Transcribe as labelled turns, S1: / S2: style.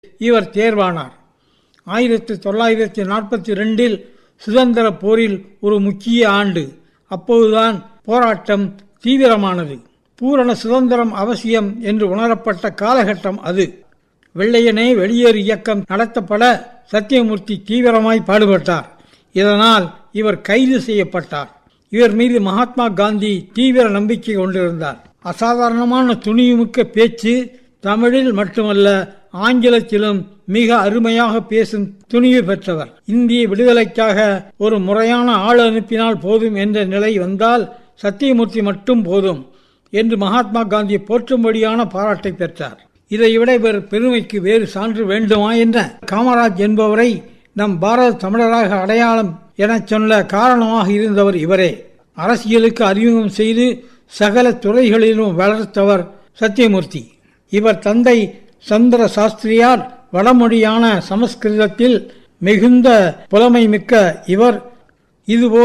S1: இவர் தேர்வானார் ஆயிரத்தி தொள்ளாயிரத்தி நாற்பத்தி ரெண்டில் சுதந்திர போரில் ஒரு முக்கிய ஆண்டு அப்போதுதான் போராட்டம் தீவிரமானது பூரண சுதந்திரம் அவசியம் என்று உணரப்பட்ட காலகட்டம் அது வெள்ளையனே வெளியேறு இயக்கம் நடத்தப்பட சத்தியமூர்த்தி தீவிரமாய் பாடுபட்டார் இதனால் இவர் கைது செய்யப்பட்டார் இவர் மீது மகாத்மா காந்தி தீவிர நம்பிக்கை கொண்டிருந்தார் அசாதாரணமான துணிவுமிக்க பேச்சு தமிழில் மட்டுமல்ல ஆங்கிலத்திலும் மிக அருமையாக பேசும் துணிவு பெற்றவர் இந்திய விடுதலைக்காக ஒரு முறையான ஆள் அனுப்பினால் போதும் என்ற நிலை வந்தால் சத்தியமூர்த்தி மட்டும் போதும் என்று மகாத்மா காந்தி போற்றும்படியான பாராட்டை பெற்றார் இதைவிட இவர் பெருமைக்கு வேறு சான்று வேண்டுமா என்ற காமராஜ் என்பவரை நம் பாரத தமிழராக அடையாளம் எனச் சொல்ல காரணமாக இருந்தவர் இவரே அரசியலுக்கு அறிமுகம் செய்து சகல துறைகளிலும் வளர்த்தவர் சத்தியமூர்த்தி இவர் தந்தை சந்திர சாஸ்திரியார் வடமொழியான சமஸ்கிருதத்தில் மிகுந்த புலமை மிக்க இவர் இதுபோல்